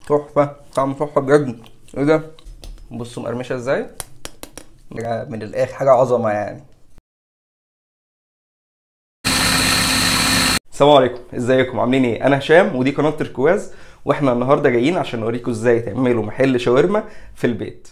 تحفه طعم تحفه بجد ايه ده بصوا مقرمشه ازاي حاجة من الاخر حاجه عظمه يعني السلام عليكم ازيكم عاملين ايه انا هشام ودي قناه تركواز واحنا النهارده جايين عشان نوريكم ازاي تعملوا محل شاورما في البيت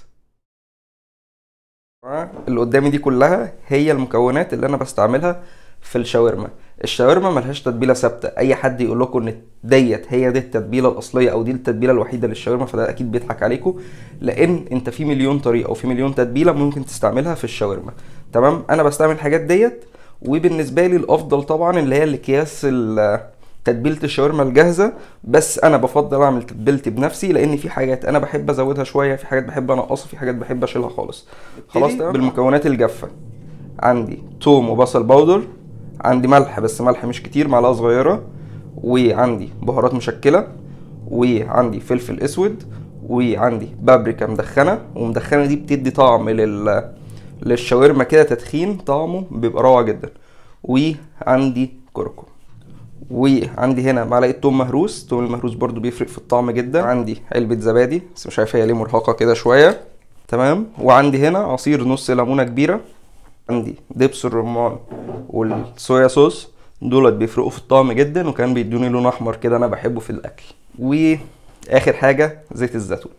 اللي قدامي دي كلها هي المكونات اللي انا بستعملها في الشاورما الشاورما ملهاش تتبيله ثابته اي حد يقول لكم ان ديت هي دي التتبيله الاصليه او دي التتبيله الوحيده للشاورما فده اكيد بيضحك عليكم لان انت في مليون طريقه وفي مليون تتبيله ممكن تستعملها في الشاورما تمام انا بستعمل الحاجات ديت وبالنسبه لي الافضل طبعا اللي هي الاكياس ال- تتبيله الشاورما الجاهزه بس انا بفضل اعمل تتبيلتي بنفسي لان في حاجات انا بحب ازودها شويه في حاجات بحب انقصها في حاجات بحب اشيلها خالص خلاص تمام بالمكونات الجافه عندي توم وبصل باودر عندي ملح بس ملح مش كتير معلقه صغيره وعندي بهارات مشكله وعندي فلفل اسود وعندي بابريكا مدخنه ومدخنه دي بتدي طعم لل للشاورما كده تدخين طعمه بيبقى روعه جدا وعندي كركم وعندي هنا معلقه توم مهروس التوم المهروس برضو بيفرق في الطعم جدا عندي علبه زبادي بس مش عارف هي ليه مرهقه كده شويه تمام وعندي هنا عصير نص ليمونه كبيره عندي دبس الرمان والصويا صوص دولت بيفرقوا في الطعم جدا وكان بيدوني لون احمر كده انا بحبه في الاكل واخر حاجه زيت الزيتون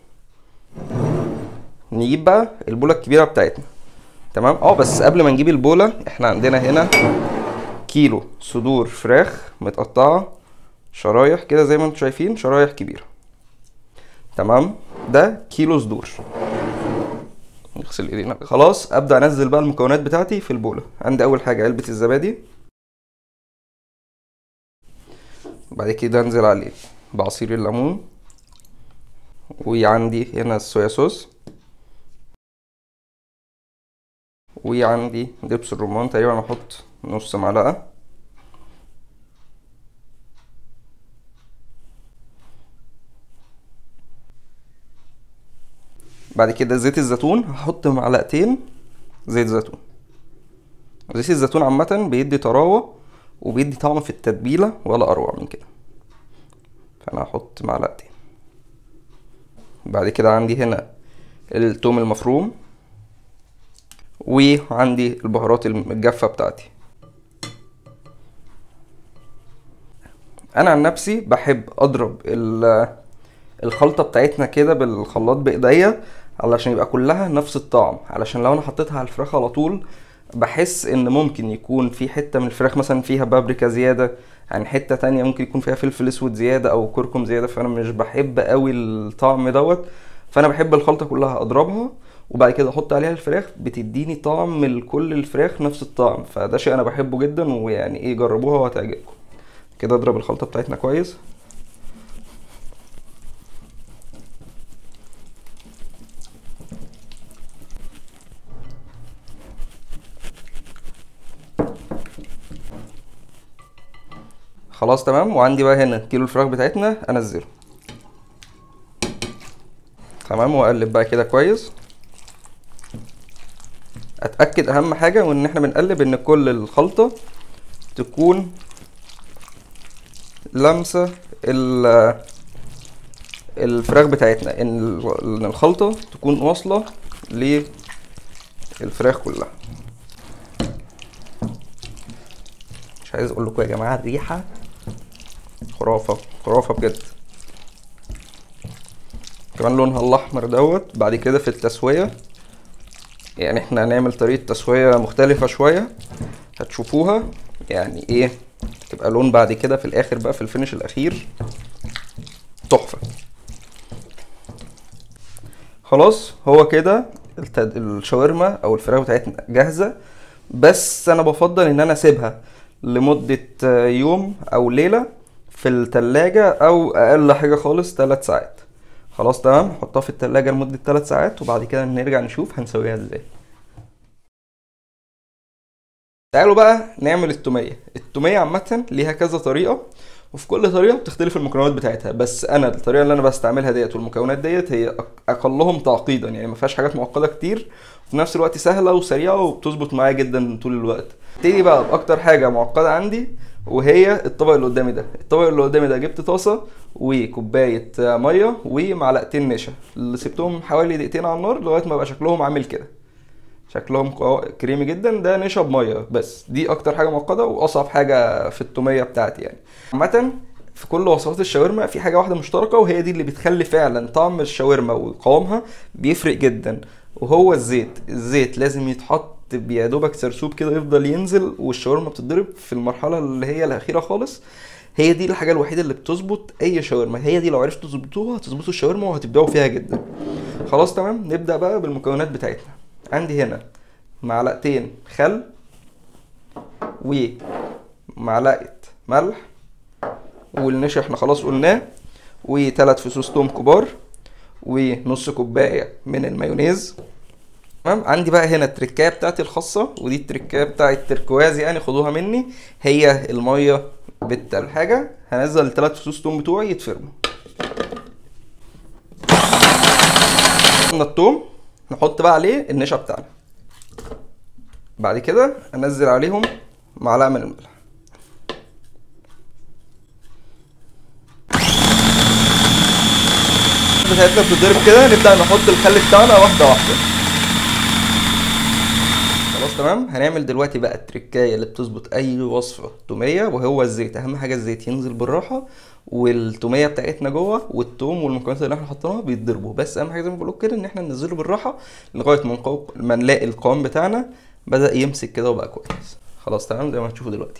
نجيب بقى البوله الكبيره بتاعتنا تمام اه بس قبل ما نجيب البوله احنا عندنا هنا كيلو صدور فراخ متقطعه شرايح كده زي ما انتم شايفين شرايح كبيره تمام ده كيلو صدور نغسل ايدينا خلاص ابدا انزل بقى المكونات بتاعتي في البوله عندي اول حاجه علبه الزبادي بعد كده انزل عليه بعصير الليمون وعندي هنا الصويا صوص وعندي دبس الرمان تقريبا هحط نص معلقه بعد كده زيت الزيتون هحط معلقتين زيت زيتون زيت الزيتون عامة بيدي طراوة وبيدي طعم في التتبيلة ولا أروع من كده فأنا هحط معلقتين بعد كده عندي هنا التوم المفروم وعندي البهارات الجافة بتاعتي أنا عن نفسي بحب أضرب ال الخلطة بتاعتنا كده بالخلاط بإيديا علشان يبقى كلها نفس الطعم علشان لو انا حطيتها على الفراخ على طول بحس ان ممكن يكون في حتة من الفراخ مثلا فيها بابريكا زيادة يعني حتة تانية ممكن يكون فيها فلفل اسود زيادة او كركم زيادة فانا مش بحب قوي الطعم دوت فانا بحب الخلطة كلها اضربها وبعد كده احط عليها الفراخ بتديني طعم لكل الفراخ نفس الطعم فده شيء انا بحبه جدا ويعني ايه جربوها وهتعجبكم كده اضرب الخلطة بتاعتنا كويس خلاص تمام وعندي بقى هنا كيلو الفراخ بتاعتنا انزله تمام واقلب بقى كده كويس اتاكد اهم حاجه وان احنا بنقلب ان كل الخلطه تكون لمسه ال الفراخ بتاعتنا ان إن الخلطه تكون واصله للفراخ كلها مش عايز اقول لكم يا جماعه الريحه خرافه خرافه بجد كمان لونها الاحمر دوت بعد كده في التسويه يعني احنا هنعمل طريقه تسويه مختلفه شويه هتشوفوها يعني ايه تبقى لون بعد كده في الاخر بقى في الفينش الاخير تحفه خلاص هو كده التد... الشاورما او الفراخ بتاعتنا جاهزه بس انا بفضل ان انا اسيبها لمدة يوم أو ليلة في التلاجة أو أقل حاجة خالص تلات ساعات خلاص تمام نحطها في التلاجة لمدة تلات ساعات وبعد كده نرجع نشوف هنسويها ازاي تعالوا بقى نعمل التومية التومية عامة ليها كذا طريقة وفي كل طريقة بتختلف المكونات بتاعتها بس أنا الطريقة اللي أنا بستعملها ديت والمكونات ديت هي أق- أقلهم تعقيدا يعني ما فيهاش حاجات معقدة كتير وفي نفس الوقت سهلة وسريعة وبتظبط معايا جدا طول الوقت ابتدي بقى بأكتر حاجة معقدة عندي وهي الطبق اللي قدامي ده الطبق اللي قدامي ده جبت طاسه وكوبايه ميه ومعلقتين نشا اللي سبتهم حوالي دقيقتين على النار لغايه ما بقى شكلهم عامل كده شكلهم قوا- كريمي جدا ده نشا بميه بس دي اكتر حاجه معقده واصعب حاجه في التوميه بتاعتي يعني عامه في كل وصفات الشاورما في حاجه واحده مشتركه وهي دي اللي بتخلي فعلا طعم الشاورما وقوامها بيفرق جدا وهو الزيت الزيت لازم يتحط يا دوبك سرسوب كده يفضل ينزل والشاورما بتتضرب في المرحله اللي هي الاخيره خالص هي دي الحاجه الوحيده اللي بتظبط اي شاورما هي دي لو عرفتوا تظبطوها هتظبطوا الشاورما وهتبدعوا فيها جدا خلاص تمام نبدا بقى بالمكونات بتاعتنا عندي هنا معلقتين خل ومعلقه ملح والنشا احنا خلاص قلناه وثلاث فصوص توم كبار ونص كوبايه من المايونيز تمام عندي بقى هنا التركايه بتاعتي الخاصه ودي التركايه بتاعت التركواز يعني خدوها مني هي الميه بالتلج حاجه هنزل الثلاث فصوص توم بتوعي يتفرموا حطينا التوم نحط بقى عليه النشا بتاعنا بعد كده انزل عليهم معلقه من الملح بتاعتنا بتتضرب كده نبدا نحط الخل بتاعنا واحده واحده خلاص تمام هنعمل دلوقتي بقى التركايه اللي بتظبط اي وصفه توميه وهو الزيت اهم حاجه الزيت ينزل بالراحه والتوميه بتاعتنا جوه والتوم والمكونات اللي احنا حطيناها بيتضربوا بس اهم حاجه زي ما بقول كده ان احنا ننزله بالراحه لغايه ما نقو... ما نلاقي القوام بتاعنا بدا يمسك كده وبقى كويس خلاص تمام زي ما هتشوفوا دلوقتي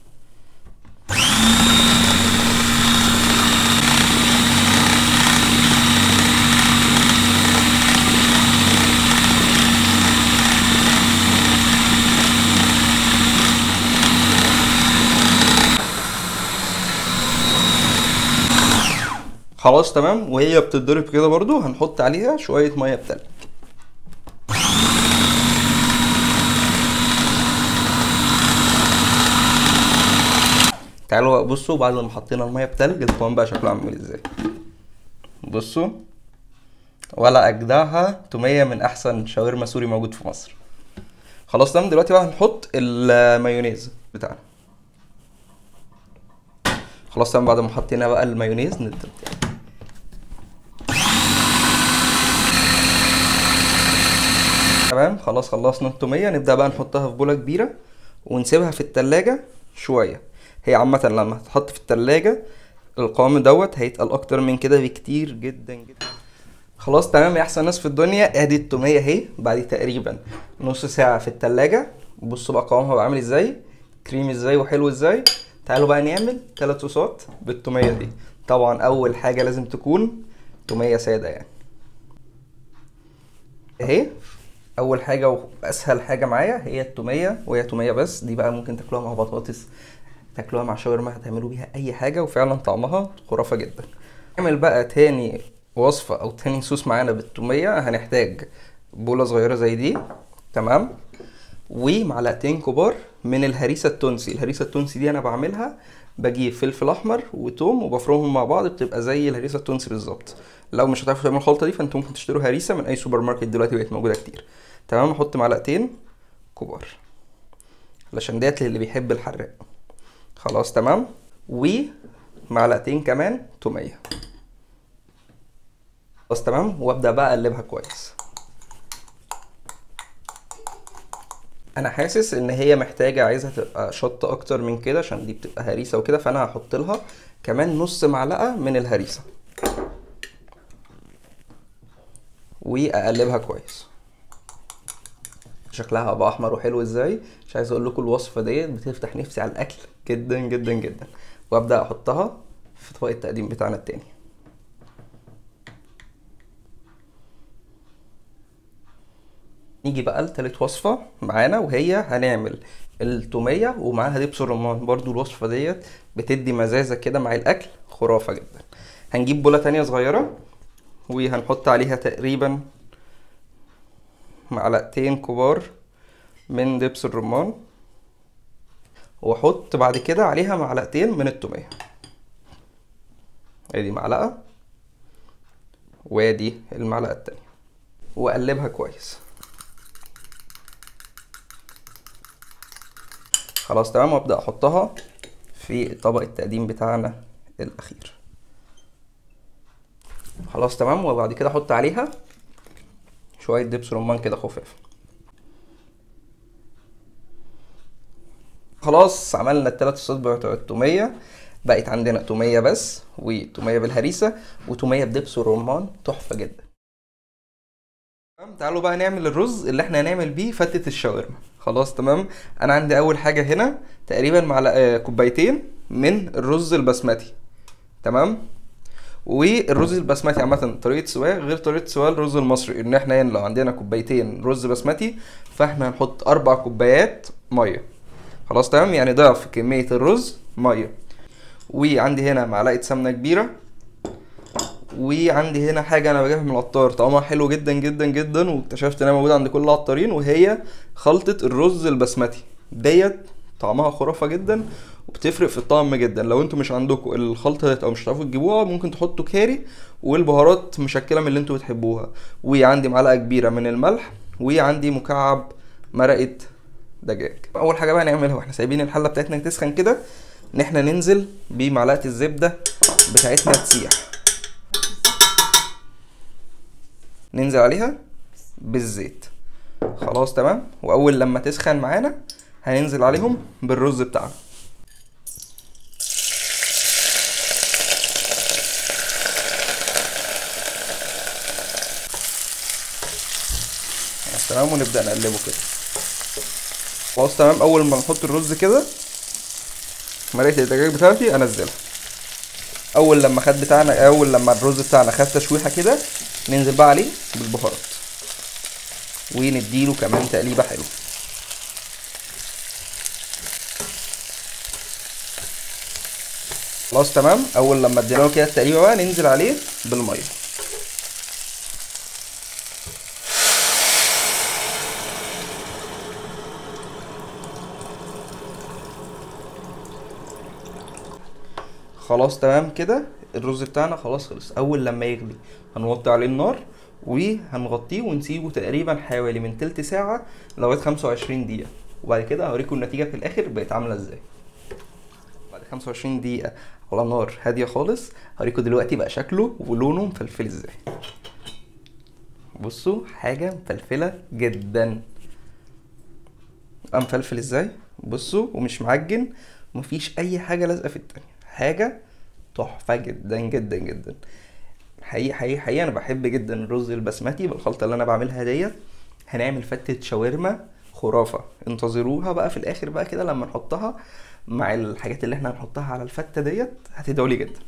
خلاص تمام وهي بتتضرب كده برضو هنحط عليها شوية مية بتلج تعالوا بقى بصوا بعد ما حطينا المية بتلج القوام بقى شكله عامل ازاي بصوا ولا اجدعها تومية من احسن شاورما سوري موجود في مصر خلاص تمام دلوقتي بقى هنحط المايونيز بتاعنا خلاص تمام بعد ما حطينا بقى المايونيز نبدأ تمام خلاص خلصنا التومية نبدأ بقى نحطها في بولة كبيرة ونسيبها في التلاجة شوية هي عامة لما هتتحط في التلاجة القوام دوت هيتقل أكتر من كده بكتير جدا جدا خلاص تمام يا أحسن ناس في الدنيا ادي التومية اهي بعد تقريبا نص ساعة في التلاجة بصوا بقى قوامها بقى عامل ازاي كريمي ازاي وحلو ازاي تعالوا بقى نعمل ثلاث صوصات بالتومية دي طبعا أول حاجة لازم تكون تومية سادة يعني اهي اول حاجه واسهل حاجه معايا هي التوميه وهي توميه بس دي بقى ممكن تاكلوها مع بطاطس تاكلوها مع شاورما هتعملوا بيها اي حاجه وفعلا طعمها خرافه جدا نعمل بقى تاني وصفه او تاني صوص معانا بالتوميه هنحتاج بوله صغيره زي دي تمام ومعلقتين كبار من الهريسه التونسي الهريسه التونسي دي انا بعملها بجيب فلفل احمر وتوم وبفرمهم مع بعض بتبقى زي الهريسه التونسي بالظبط لو مش هتعرفوا تعملوا الخلطه دي فانتوا ممكن تشتروا هريسه من اي سوبر ماركت دلوقتي بقت موجوده كتير تمام احط معلقتين كبار علشان ديت اللي بيحب الحراق خلاص تمام ومعلقتين كمان توميه خلاص تمام وابدا بقى اقلبها كويس انا حاسس ان هي محتاجه عايزها تبقى شطه اكتر من كده عشان دي بتبقى هريسه وكده فانا هحط لها كمان نص معلقه من الهريسه واقلبها كويس شكلها هيبقى احمر وحلو ازاي مش عايز اقول لكم الوصفه ديت بتفتح نفسي على الاكل جدا جدا جدا وابدا احطها في طبق التقديم بتاعنا التاني نيجي بقى لتالت وصفة معانا وهي هنعمل التومية ومعاها دبس الرمان برضو الوصفة ديت بتدي مزازة كده مع الأكل خرافة جدا هنجيب بولة تانية صغيرة وهنحط عليها تقريبا معلقتين كبار من دبس الرمان واحط بعد كده عليها معلقتين من التومية ادي معلقة وادي المعلقة التانية واقلبها كويس خلاص تمام وابدا احطها في طبق التقديم بتاعنا الاخير خلاص تمام وبعد كده احط عليها شويه دبس رمان كده خفاف خلاص عملنا التلات صوصات بتوع التوميه بقت عندنا توميه بس وتوميه بالهريسه وتوميه بدبس الرمان تحفه جدا تمام تعالوا بقى نعمل الرز اللي احنا هنعمل بيه فتة الشاورما خلاص تمام انا عندي اول حاجة هنا تقريبا معلقة كوبايتين من الرز البسمتي تمام والرز البسمتي عامة طريقة سواه غير طريقة سواه الرز المصري ان احنا هنا لو عندنا كوبايتين رز بسمتي فاحنا هنحط اربع كوبايات مية خلاص تمام يعني ضعف كمية الرز مية وعندي هنا معلقة سمنة كبيرة وعندي هنا حاجة أنا بجيبها من العطار طعمها حلو جدا جدا جدا واكتشفت إنها موجودة عند كل العطارين وهي خلطة الرز البسمتي ديت طعمها خرافة جدا وبتفرق في الطعم جدا لو انتوا مش عندكم الخلطة ديت أو مش هتعرفوا تجيبوها ممكن تحطوا كاري والبهارات مشكلة من اللي انتوا بتحبوها وعندي معلقة كبيرة من الملح وعندي مكعب مرقة دجاج أول حاجة بقى نعملها واحنا سايبين الحلة بتاعتنا تسخن كده إن احنا ننزل بمعلقة الزبدة بتاعتنا تسيح ننزل عليها بالزيت خلاص تمام واول لما تسخن معانا هننزل عليهم بالرز بتاعنا خلاص تمام ونبدا نقلبه كده خلاص تمام اول ما نحط الرز كده مرقه الدجاج بتاعتي انزلها اول لما خد بتاعنا اول لما الرز بتاعنا خد تشويحه كده ننزل بقى عليه بالبهارات ونديله كمان تقليبه حلوه خلاص تمام اول لما ادينا له كده التقليبه بقى ننزل عليه بالميه خلاص تمام كده الرز بتاعنا خلاص خلص اول لما يغلي هنوطي عليه النار وهنغطيه ونسيبه تقريبا حوالي من تلت ساعة لغاية خمسة وعشرين دقيقة وبعد كده هوريكم النتيجة في الآخر بقت عاملة ازاي بعد خمسة وعشرين دقيقة على نار هادية خالص هوريكم دلوقتي بقى شكله ولونه مفلفل ازاي بصوا حاجة مفلفلة جدا بقى مفلفل ازاي بصوا ومش معجن ومفيش أي حاجة لازقة في التانية حاجة تحفة جدا جدا جدا حقيقي حقيقي حقيقي انا بحب جدا الرز البسمتي بالخلطه اللي انا بعملها ديت هنعمل فتة شاورما خرافة انتظروها بقى في الاخر بقى كده لما نحطها مع الحاجات اللي احنا هنحطها على الفتة ديت هتدعوا لي جدا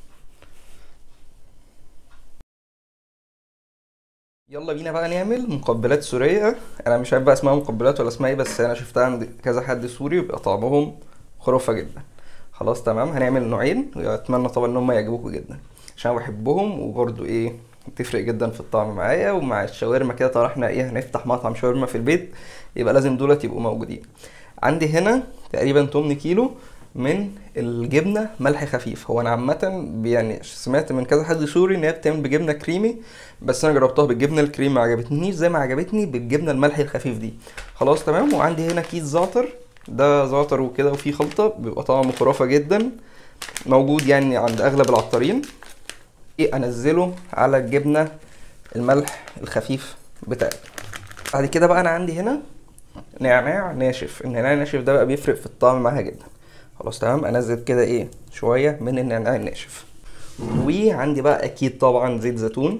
يلا بينا بقى نعمل مقبلات سورية انا مش عارف بقى اسمها مقبلات ولا اسمها ايه بس انا شفتها عند كذا حد سوري وبيبقى طعمهم خرافة جدا خلاص تمام هنعمل نوعين واتمنى طبعا ان هم يعجبوكم جدا عشان أنا بحبهم وبرضو ايه بتفرق جدا في الطعم معايا ومع الشاورما كده طبعا احنا ايه هنفتح مطعم شاورما في البيت يبقى لازم دولت يبقوا موجودين عندي هنا تقريبا 8 كيلو من الجبنه ملح خفيف هو انا عامه يعني سمعت من كذا حد سوري ان هي بتعمل بجبنه كريمي بس انا جربتها بالجبنه الكريمي ما عجبتنيش زي ما عجبتني بالجبنه الملح الخفيف دي خلاص تمام وعندي هنا كيس زعتر ده زعتر وكده وفيه خلطه بيبقى طعمه خرافه جدا موجود يعني عند اغلب العطارين ايه انزله على الجبنه الملح الخفيف بتاعي بعد كده بقى انا عندي هنا نعناع ناشف النعناع الناشف ده بقى بيفرق في الطعم معاها جدا خلاص تمام انزل كده ايه شويه من النعناع الناشف وعندي بقى اكيد طبعا زيت زيتون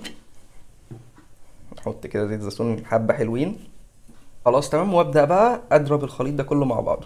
احط كده زيت زيتون حبه حلوين خلاص تمام وابدا بقى اضرب الخليط ده كله مع بعضه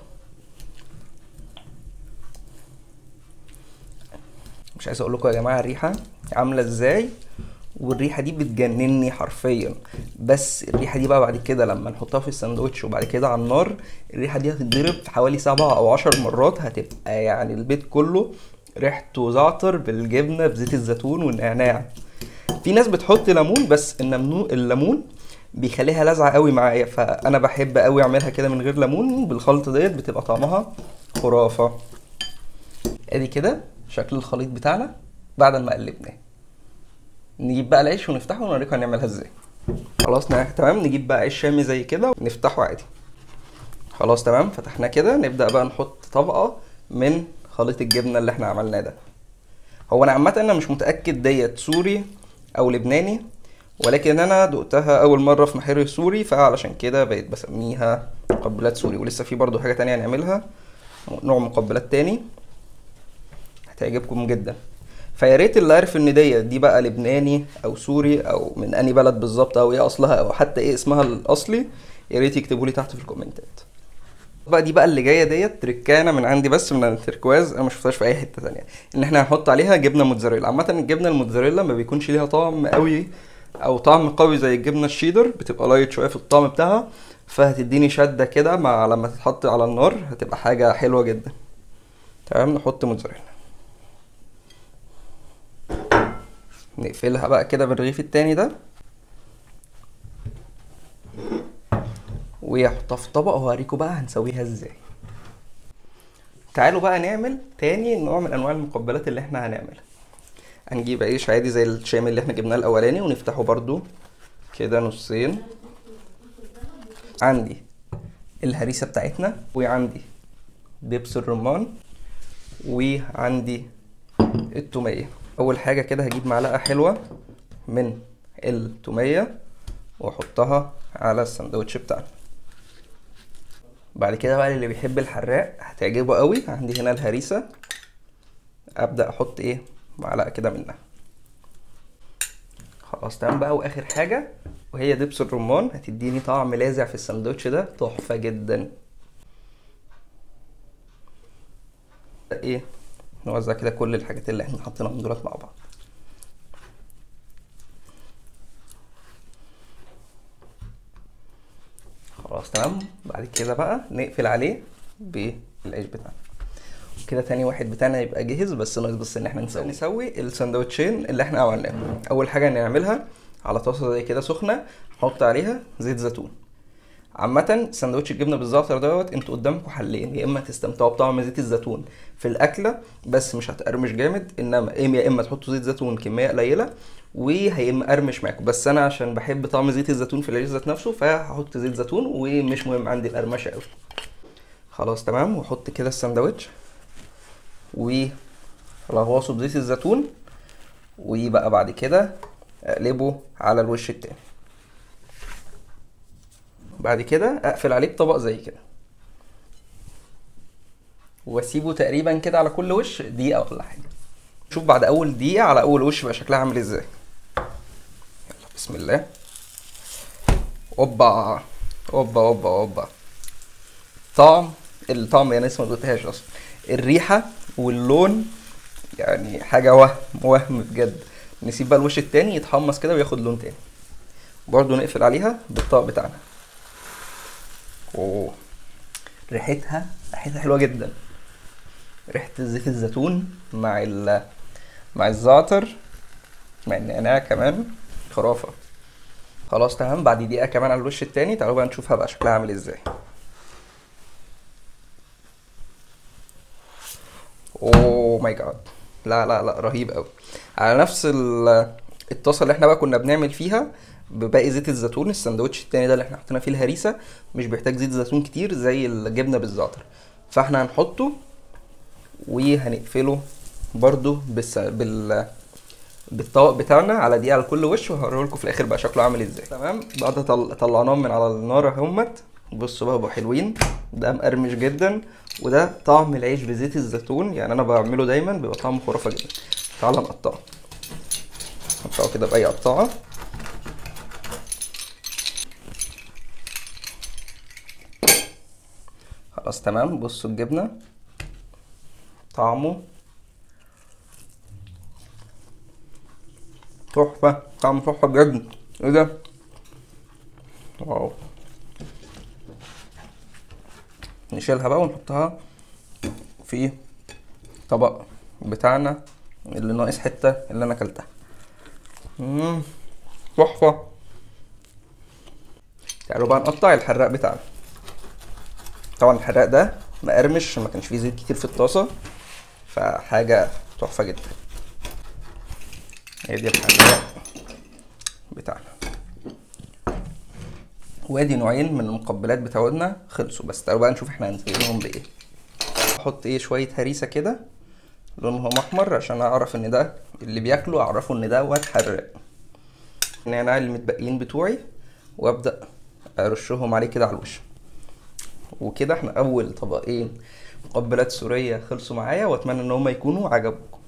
مش عايز اقول لكم يا جماعه الريحه عامله ازاي والريحه دي بتجنني حرفيا بس الريحه دي بقى بعد كده لما نحطها في الساندوتش وبعد كده على النار الريحه دي هتتضرب في حوالي سبعة او عشر مرات هتبقى يعني البيت كله ريحته زعتر بالجبنه بزيت الزيتون والنعناع في ناس بتحط ليمون بس النمنو الليمون بيخليها لازعه قوي معايا فانا بحب قوي اعملها كده من غير ليمون بالخلطه ديت بتبقى طعمها خرافه ادي كده شكل الخليط بتاعنا بعد ما قلبناه نجيب بقى العيش ونفتحه ونوريكم هنعملها ازاي خلاص نا- تمام نجيب بقى عيش شامي زي كده ونفتحه عادي خلاص تمام فتحناه كده نبدأ بقى نحط طبقة من خليط الجبنه اللي احنا عملناه ده هو انا عامه انا مش متاكد ديت سوري او لبناني ولكن انا دقتها اول مره في محل سوري فعلشان كده بقيت بسميها مقبلات سوري ولسه في برضو حاجه تانية هنعملها نوع مقبلات تاني هتعجبكم جدا فيا ريت اللي عارف ان ديت دي بقى لبناني او سوري او من اني بلد بالظبط او ايه اصلها او حتى ايه اسمها الاصلي يا ريت يكتبوا لي تحت في الكومنتات بقى دي بقى اللي جايه ديت تركانه من عندي بس من التركواز انا ما شفتهاش في اي حته تانية ان احنا هنحط عليها جبنه موتزاريلا عامه الجبنه الموتزاريلا ما بيكونش ليها طعم قوي او طعم قوي زي الجبنه الشيدر بتبقى لايت شويه في الطعم بتاعها فهتديني شده كده مع لما تتحط على النار هتبقى حاجه حلوه جدا تمام نحط موتزاريلا نقفلها بقى كده بالرغيف التاني ده ويحطها في طبق وهوريكم بقى هنسويها ازاي تعالوا بقى نعمل تاني نوع من انواع المقبلات اللي احنا هنعملها هنجيب عيش عادي زي الشام اللي احنا جبناه الاولاني ونفتحه برضو كده نصين عندي الهريسه بتاعتنا وعندي دبس الرمان وعندي التوميه اول حاجه كده هجيب معلقه حلوه من التوميه واحطها على السندوتش بتاعنا بعد كده بقى اللي بيحب الحراق هتعجبه قوي عندي هنا الهريسه ابدا احط ايه معلقه كده منها خلاص تمام بقى واخر حاجه وهي دبس الرمان هتديني طعم لاذع في السندوتش ده تحفه جدا ايه نوزع كده كل الحاجات اللي احنا حاطينهم دولت مع بعض خلاص تمام بعد كده بقى نقفل عليه بالعيش بتاعنا كده تاني واحد بتاعنا يبقى جاهز بس ناقص بس ان احنا نسوي نسوي السندوتشين اللي احنا عملناهم اول حاجه نعملها على طاسه زي كده سخنه نحط عليها زيت زيتون عامة سندوتش الجبنة بالزعتر دوت انتوا قدامكم حلين يا اما تستمتعوا بطعم زيت الزيتون في الاكلة بس مش هتقرمش جامد انما يا اما تحطوا زيت زيتون كمية قليلة وهيقرمش معاكم بس انا عشان بحب طعم زيت الزيتون في العيش ذات نفسه فهحط زيت زيتون ومش مهم عندي القرمشة قوي خلاص تمام واحط كده السندوتش ولغوصه بزيت الزيتون وبقى بعد كده اقلبه على الوش التاني بعد كده اقفل عليه بطبق زي كده واسيبه تقريبا كده على كل وش دقيقه ولا حاجه شوف بعد اول دقيقه على اول وش بقى شكلها عامل ازاي يلا بسم الله اوبا اوبا اوبا اوبا طعم الطعم يعني لسه ما دقتهاش اصلا الريحه واللون يعني حاجه وهم وهم بجد نسيب بقى الوش التاني يتحمص كده وياخد لون تاني برضو نقفل عليها بالطبق بتاعنا اوه ريحتها ريحتها حلوه جدا ريحه زيت الزيتون مع ال مع الزعتر مع النعناع كمان خرافه خلاص تمام بعد دقيقه كمان على الوش التاني تعالوا بقى نشوفها بقى شكلها عامل ازاي اوه ماي جاد لا لا لا رهيب قوي على نفس الطاسه اللي احنا بقى كنا بنعمل فيها بباقي زيت الزيتون السندوتش التاني ده اللي احنا حطينا فيه الهريسه مش بيحتاج زيت زيتون كتير زي الجبنه بالزعتر فاحنا هنحطه وهنقفله برضو بالس... بال بالطبق بتاعنا على دقيقه على كل وش وهوريه لكم في الاخر بقى شكله عامل ازاي تمام بعد طل... طلعناهم من على النار اهمت بصوا بقى بقوا حلوين ده مقرمش جدا وده طعم العيش بزيت الزيتون يعني انا بعمله دايما بيبقى طعمه خرافه جدا تعالى نقطعه نقطعه كده باي قطعه خلاص تمام بصوا الجبنه طعمه تحفه طعمه تحفه بجد ايه ده واو نشيلها بقى ونحطها في طبق بتاعنا اللي ناقص حته اللي انا اكلتها مم، تحفه تعالوا بقى نقطع الحراق بتاعنا طبعا الحراق ده مقرمش ما كانش فيه زيت كتير في الطاسه فحاجه تحفه جدا هي دي الحراق بتاعنا وادي نوعين من المقبلات بتاعتنا خلصوا بس تعالوا بقى نشوف احنا هنزينهم بايه احط ايه شويه هريسه كده لونهم احمر عشان اعرف ان ده اللي بياكله اعرفه ان ده واد حراق النعناع المتبقيين بتوعي وابدا ارشهم عليه كده على الوش وكده احنا اول طبقين مقبلات سوريه خلصوا معايا واتمنى ان هم يكونوا عجبوكم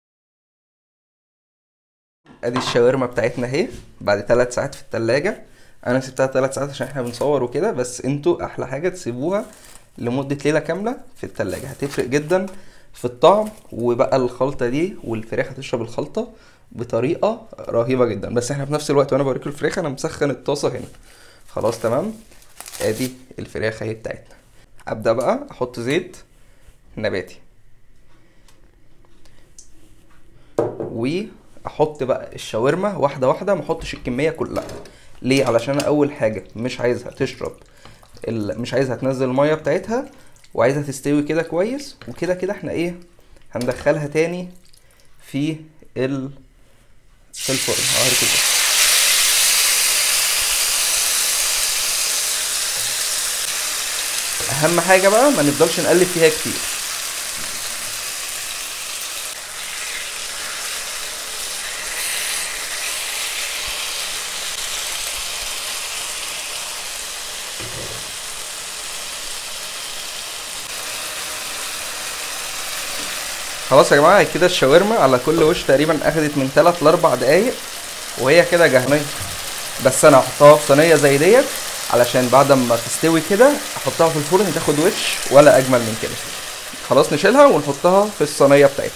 ادي الشاورما بتاعتنا اهي بعد ثلاث ساعات في التلاجة انا سبتها ثلاث ساعات عشان احنا بنصور وكده بس انتوا احلى حاجه تسيبوها لمده ليله كامله في التلاجة هتفرق جدا في الطعم وبقى الخلطه دي والفراخ هتشرب الخلطه بطريقه رهيبه جدا بس احنا في نفس الوقت وانا بوريكم الفراخ انا مسخن الطاسه هنا خلاص تمام ادي الفراخ اهي بتاعتنا ابدا بقى احط زيت نباتي واحط بقى الشاورما واحده واحده ما احطش الكميه كلها ليه علشان أنا اول حاجه مش عايزها تشرب ال... مش عايزها تنزل الميه بتاعتها وعايزها تستوي كده كويس وكده كده احنا ايه هندخلها تاني في ال في الفرن اهو كده اهم حاجه بقى ما نفضلش نقلب فيها كتير خلاص يا جماعه كده الشاورما على كل وش تقريبا اخدت من 3 ل 4 دقايق وهي كده جاهزه بس انا هحطها في صينيه زي ديت علشان بعد ما تستوي كده احطها في الفرن تاخد وش ولا اجمل من كده خلاص نشيلها ونحطها في الصينيه بتاعتنا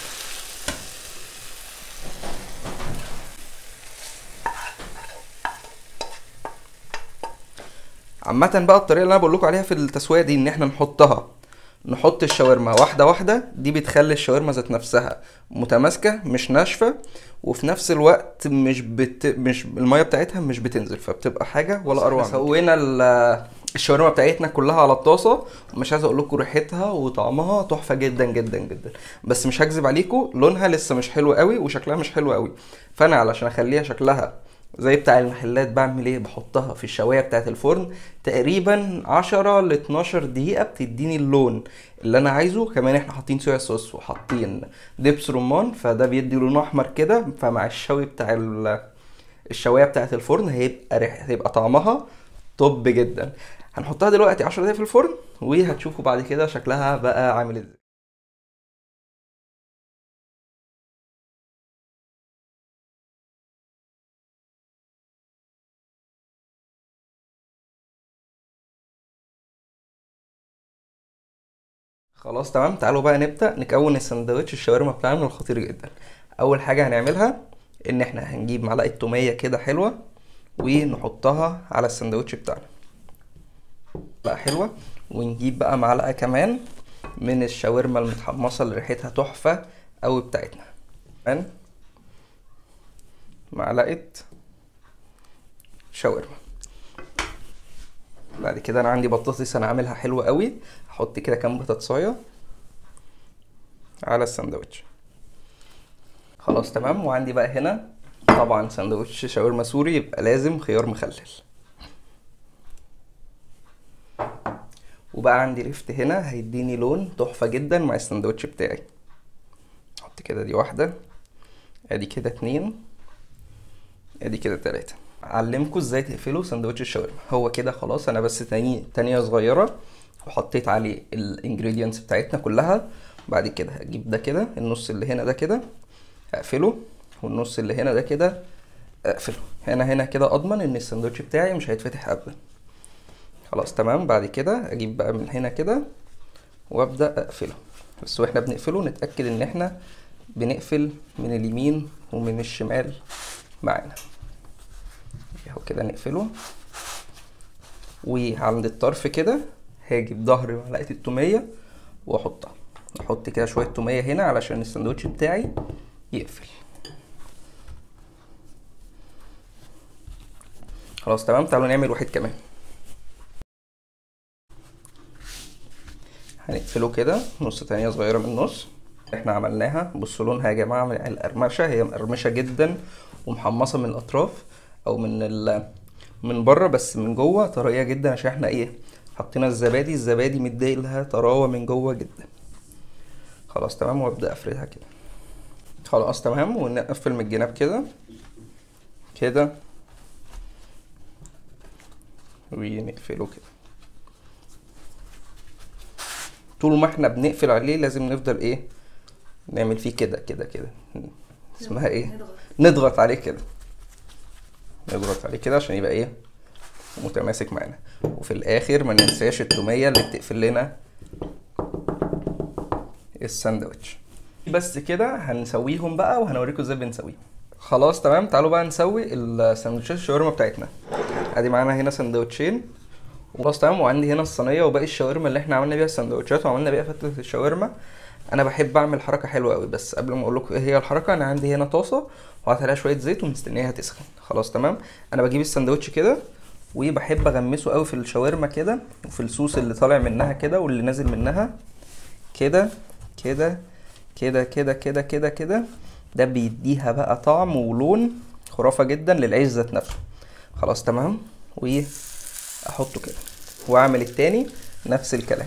عامة بقى الطريقة اللي انا بقول لكم عليها في التسوية دي ان احنا نحطها نحط الشاورما واحدة واحدة دي بتخلي الشاورما ذات نفسها متماسكة مش ناشفة وفي نفس الوقت مش بت... مش المية بتاعتها مش بتنزل فبتبقى حاجة ولا أروع سوينا ال- الشاورما بتاعتنا كلها على الطاسة ومش عايز اقول لكم ريحتها وطعمها تحفة جدا جدا جدا بس مش هكذب عليكم لونها لسه مش حلو قوي وشكلها مش حلو قوي فانا علشان اخليها شكلها زي بتاع المحلات بعمل ايه بحطها في الشوايه بتاعه الفرن تقريبا 10 ل 12 دقيقه بتديني اللون اللي انا عايزه كمان احنا حاطين صويا صوص وحاطين دبس رمان فده بيدي لون احمر كده فمع الشوي بتاع ال- الشوايه بتاعه الفرن هيبقى ريح هيبقى طعمها توب جدا هنحطها دلوقتي 10 دقايق في الفرن وهتشوفوا بعد كده شكلها بقى عامل ازاي خلاص تمام تعالوا بقى نبدأ نكون السندوتش الشاورما بتاعنا الخطير جدا اول حاجة هنعملها ان احنا هنجيب معلقة تومية كده حلوة ونحطها على السندوتش بتاعنا بقى حلوة ونجيب بقى معلقة كمان من الشاورما المتحمصة اللي ريحتها تحفة قوي بتاعتنا كمان معلقة شاورما بعد كده انا عندي بطاطس انا عاملها حلوة قوي هحط كده كام بطاطساية على الساندوتش خلاص تمام وعندي بقى هنا طبعا ساندوتش شاورما سوري يبقى لازم خيار مخلل وبقى عندي لفت هنا هيديني لون تحفة جدا مع الساندوتش بتاعي احط كده دي واحدة ادي كده اتنين ادي كده تلاتة اعلمكم ازاي تقفلوا سندوتش الشاورما هو كده خلاص انا بس تاني تانية صغيرة وحطيت عليه الانجريدينتس بتاعتنا كلها بعد كده هجيب ده كده النص اللي هنا ده كده اقفله والنص اللي هنا ده كده اقفله هنا هنا كده اضمن ان السندوتش بتاعي مش هيتفتح ابدا خلاص تمام بعد كده اجيب بقى من هنا كده وابدا اقفله بس واحنا بنقفله نتاكد ان احنا بنقفل من اليمين ومن الشمال معانا اهو كده نقفله وعند الطرف كده هاجي بظهر معلقه التوميه واحطها احط كده شويه توميه هنا علشان السندوتش بتاعي يقفل خلاص تمام تعالوا نعمل واحد كمان هنقفله كده نص تانية صغيرة من النص احنا عملناها بصوا لونها يا جماعة من القرمشة هي مقرمشة جدا ومحمصة من الأطراف أو من ال من بره بس من جوه طرية جدا عشان احنا ايه حطينا الزبادي الزبادي مدي لها طراوة من جوه جدا خلاص تمام وابدا افردها كده خلاص تمام ونقفل من الجناب كده كده ونقفله كده طول ما احنا بنقفل عليه لازم نفضل ايه نعمل فيه كده كده كده اسمها ايه نضغط. نضغط عليه كده نضغط عليه كده عشان يبقى ايه متماسك معانا وفي الاخر ما ننساش التوميه اللي بتقفل لنا الساندوتش بس كده هنسويهم بقى وهنوريكم ازاي بنسويهم خلاص تمام تعالوا بقى نسوي الساندوتشات الشاورما بتاعتنا ادي معانا هنا ساندوتشين وخلاص تمام وعندي هنا الصينيه وباقي الشاورما اللي احنا عملنا بيها السندوتشات وعملنا بيها فتة الشاورما انا بحب اعمل حركه حلوه قوي بس قبل ما اقول لكم ايه هي الحركه انا عندي هنا طاسه وحاطط عليها شويه زيت ومستنيها تسخن خلاص تمام انا بجيب السندوتش كده وبحب اغمسه قوي في الشاورما كده وفي الصوص اللي طالع منها كده واللي نازل منها كده كده كده كده كده كده كده ده بيديها بقى طعم ولون خرافه جدا للعيش ذات نفسه خلاص تمام واحطه كده واعمل التاني نفس الكلام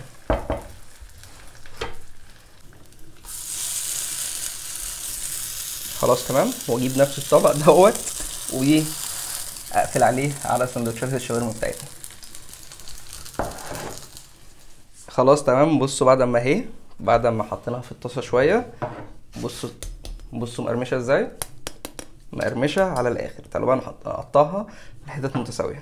خلاص تمام واجيب نفس الطبق دوت واقفل عليه على سندوتشات الشاورما بتاعتنا خلاص تمام بصوا بعد ما اهي بعد ما حطيناها في الطاسه شويه بصوا بصوا مقرمشه ازاي مقرمشه على الاخر تعالوا بقى نحط نقطعها لحتت متساويه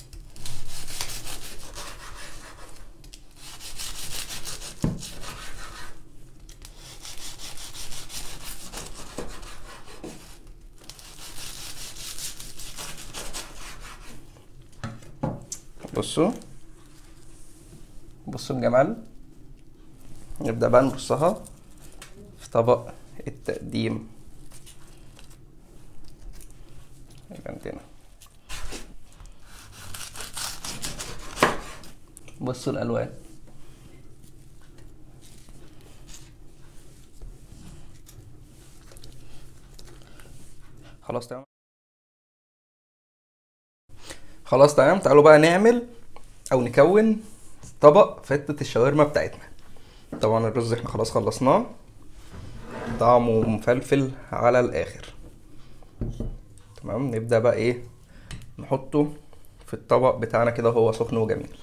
بصوا بصوا الجمال نبدأ بقى نرصها في طبق التقديم يبقى عندنا بصوا الألوان خلاص تمام خلاص تمام تعالوا بقى نعمل او نكون طبق فتة الشاورما بتاعتنا طبعا الرز احنا خلاص خلصناه طعمه مفلفل على الاخر تمام نبدأ بقى ايه نحطه في الطبق بتاعنا كده وهو سخن وجميل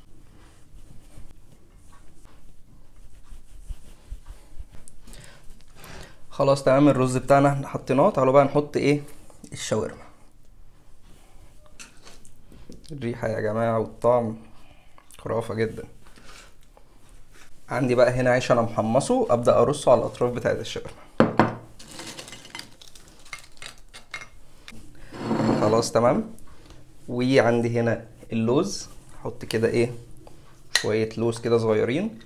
خلاص تمام الرز بتاعنا احنا حطيناه تعالوا بقى نحط ايه الشاورما الريحة يا جماعة والطعم خرافة جدا عندي بقى هنا عيش انا محمصه ابدا ارصه على الاطراف بتاعت الشاورما خلاص تمام وعندي هنا اللوز احط كده ايه شوية لوز كده صغيرين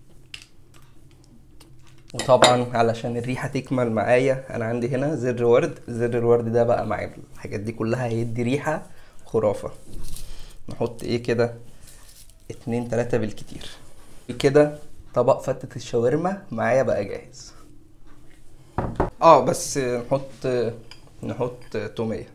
وطبعا علشان الريحة تكمل معايا انا عندي هنا زر ورد زر الورد ده بقى مع الحاجات دي كلها هيدي ريحة خرافة نحط ايه كده اتنين تلاتة بالكتير كده طبق فتة الشاورما معايا بقى جاهز اه بس نحط نحط تومية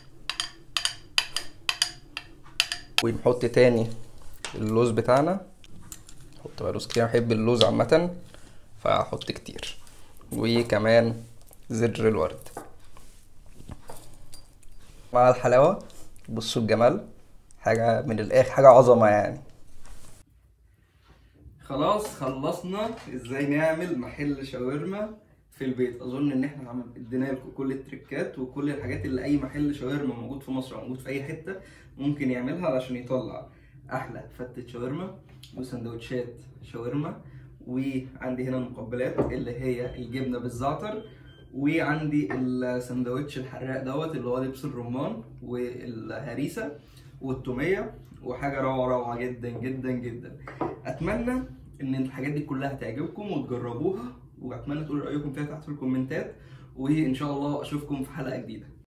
ونحط تاني اللوز بتاعنا نحط بقى لوز كتير أنا بحب اللوز عامة فهحط كتير وكمان زر الورد مع الحلاوة بصوا الجمال حاجة من الآخر حاجة عظمة يعني خلاص خلصنا ازاي نعمل محل شاورما في البيت اظن ان احنا عمل ادينا لكم كل التريكات وكل الحاجات اللي اي محل شاورما موجود في مصر او موجود في اي حته ممكن يعملها علشان يطلع احلى فتة شاورما وسندوتشات شاورما وعندي هنا المقبلات اللي هي الجبنه بالزعتر وعندي السندوتش الحراق دوت اللي هو دبس الرمان والهريسه والتوميه وحاجه روعه روعه جدا جدا جدا اتمنى ان الحاجات دي كلها تعجبكم وتجربوها واتمنى تقولوا رايكم فيها تحت في الكومنتات وان شاء الله اشوفكم في حلقه جديده